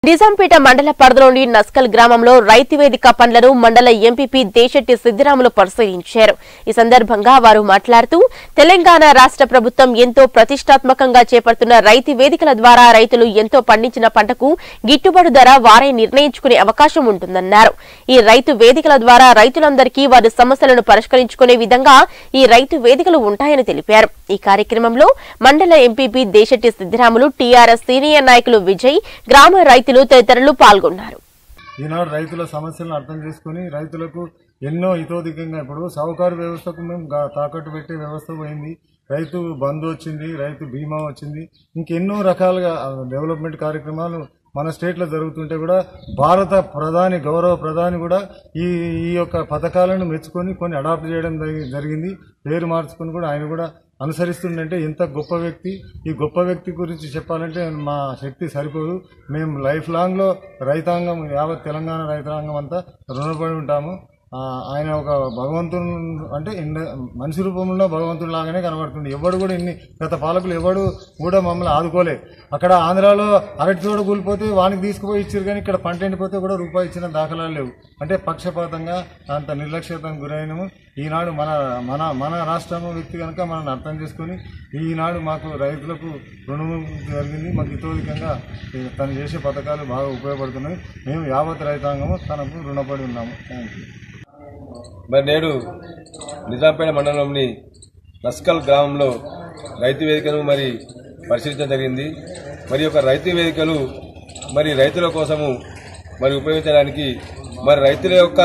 నిజాంపేట మండల పరిధిలోని నస్కల్ గ్రామంలో రైతు వేదిక పనులను మండల ఎంపీపీ దేశెట్టి సిద్దిరాములు పరిశీలించారు ఈ సందర్భంగా వారు మాట్లాడుతూ తెలంగాణ రాష్ట్ర ప్రభుత్వం ఎంతో ప్రతిష్టాత్మకంగా చేపడుతున్న రైతు వేదికల ద్వారా రైతులు ఎంతో పండించిన పంటకు గిట్టుబాటు ధర వారే నిర్ణయించుకునే అవకాశం ఉంటుందన్నారు ఈ రైతు వేదికల ద్వారా రైతులందరికీ వారి సమస్యలను పరిష్కరించుకునే విధంగా ఈ రైతు వేదికలు ఉంటాయని తెలిపారు ఈ కార్యక్రమంలో మండల MPP Deshetti Siddiramulu TRS senior నాయకులు విజయ్ గ్రామ రైతులు తదితరులు పాల్గొన్నారు ఈనాడు రైతుల సమస్యలను అర్థం చేసుకుని రైతులకు ఎన్నో హితోధికంగా ఇప్పుడు సహకారు వ్యవస్థకు మేము గా- తాకట్టు పెట్టే వ్యవస్థ పోయింది రైతు బంధు వచ్చింది రైతు బీమా వచ్చింది ఇంకెన్నో రకాలుగా ఆ, డెవలప్మెంట్ కార్యక్రమాలు మన స్టేట్లో జరుగుతుంటే కూడా భారత ప్రధాని గౌరవ ప్రధాని కూడా ఈ ఈ యొక్క పథకాలను మెచ్చుకొని కొన్ని అడాప్ట్ చేయడం జరిగి- జరిగింది పేరు మార్చుకొని కూడా ఆయన కూడా అనుసరిస్తుండంటే ఎంత గొప్ప వ్యక్తి ఈ గొప్ప వ్యక్తి గురించి చెప్పాలంటే మా శక్తి సరిపోదు మేము లైఫ్ లాంగ్లో రైతాంగం యావత్ తెలంగాణ రైతాంగం అంతా రుణపడి ఉంటాము ఆ, ఆయన ఒక భగవంతుడు అంటే ఇండ- మనిషి రూపంలో భగవంతుడు లాగానే కనబడుతుంది ఎవడు కూడా ఇన్ని గత పాలకులు ఎవడు కూడా మమ్మల్ని ఆదుకోలే అక్కడ ఆంధ్రాలో అరటి తోట కూలిపోతే వానికి తీసుకుపోయి ఇచ్చారు కానీ ఇక్కడ పంట ఎండిపోతే కూడా రూపాయి ఇచ్చిన దాఖలాలు లేవు అంటే పక్షపాతంగా అంత నిర్లక్ష్యతకు గురైనము ఈనాడు మన మన మన రాష్ట్రం వ్యక్తి కనుక మనం అర్థం చేసుకొని ఈనాడు మాకు రైతులకు రుణము జరిగింది మాకు ఇతోధికంగా ఈ తను చేసే పథకాలు బాగా ఉపయోగపడుతున్నాయి మేము యావత్ రైతాంగము తనకు రుణపడి ఉన్నాము థ్యాంక్ యూ మరి నేడు నిజాంపేట మండలంలోని నస్కల్ గ్రామంలో రైతు వేదికను మరి పరిశీలించడం జరిగింది మరి యొక్క రైతు వేదికలు మరి రైతుల కోసము మరి ఉపయోగించడానికి మరి రైతుల యొక్క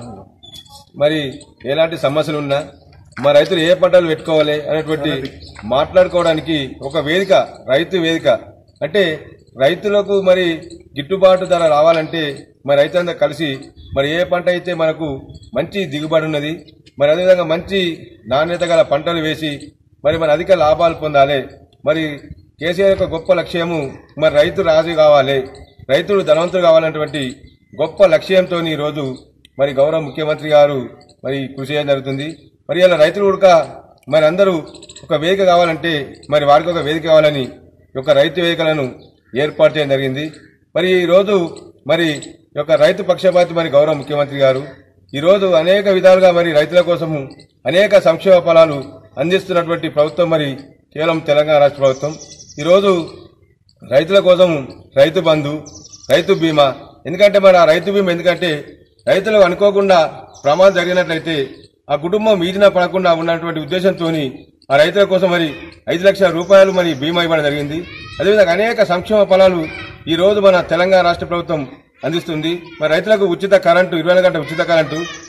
మరి ఎలాంటి సమస్యలు ఉన్నా మా రైతులు ఏ పంటలు పెట్టుకోవాలి అనేటువంటి మాట్లాడుకోవడానికి ఒక వేదిక రైతు వేదిక అంటే రైతులకు మరి గిట్టుబాటు ధర రావాలంటే మరి రైతులందరూ కలిసి మరి ఏ పంట అయితే మనకు మంచి దిగుబడి ఉన్నది మరి అదేవిధంగా మంచి నాణ్యత గల పంటలు వేసి మరి మన అధిక లాభాలు పొందాలి మరి కేసీఆర్ యొక్క గొప్ప లక్ష్యము మరి రైతు రాజు కావాలి రైతులు ధనవంతులు కావాలన్నటువంటి గొప్ప లక్ష్యంతో ఈరోజు మరి గౌరవ ముఖ్యమంత్రి గారు మరి కృషి చేయడం జరుగుతుంది మరి ఇలా రైతులు కూడా మరి అందరూ ఒక వేదిక కావాలంటే మరి వారికి ఒక వేదిక కావాలని ఈ యొక్క రైతు వేదికలను ఏర్పాటు చేయడం జరిగింది మరి ఈ రోజు మరి ఈ యొక్క రైతు పక్షపాతి మరి గౌరవ ముఖ్యమంత్రి గారు ఈ రోజు అనేక విధాలుగా మరి రైతుల కోసము అనేక సంక్షేమ ఫలాలు అందిస్తున్నటువంటి ప్రభుత్వం మరి కేవలం తెలంగాణ రాష్ట్ర ప్రభుత్వం ఈ రోజు రైతుల కోసం రైతు బంధు రైతు బీమా ఎందుకంటే మరి ఆ రైతు బీమా ఎందుకంటే రైతులు అనుకోకుండా ప్రమాదం జరిగినట్లయితే ఆ కుటుంబం వీధిన పడకుండా ఉన్నటువంటి ఉద్దేశంతో ఆ రైతుల కోసం మరి ఐదు లక్షల రూపాయలు మరి బీమా ఇవ్వడం జరిగింది అదేవిధంగా అనేక సంక్షేమ ఫలాలు ఈ రోజు మన తెలంగాణ రాష్ట్ర ప్రభుత్వం అందిస్తుంది మరి రైతులకు ఉచిత కరెంటు ఇరవై నాలుగు గంటల ఉచిత కరెంటు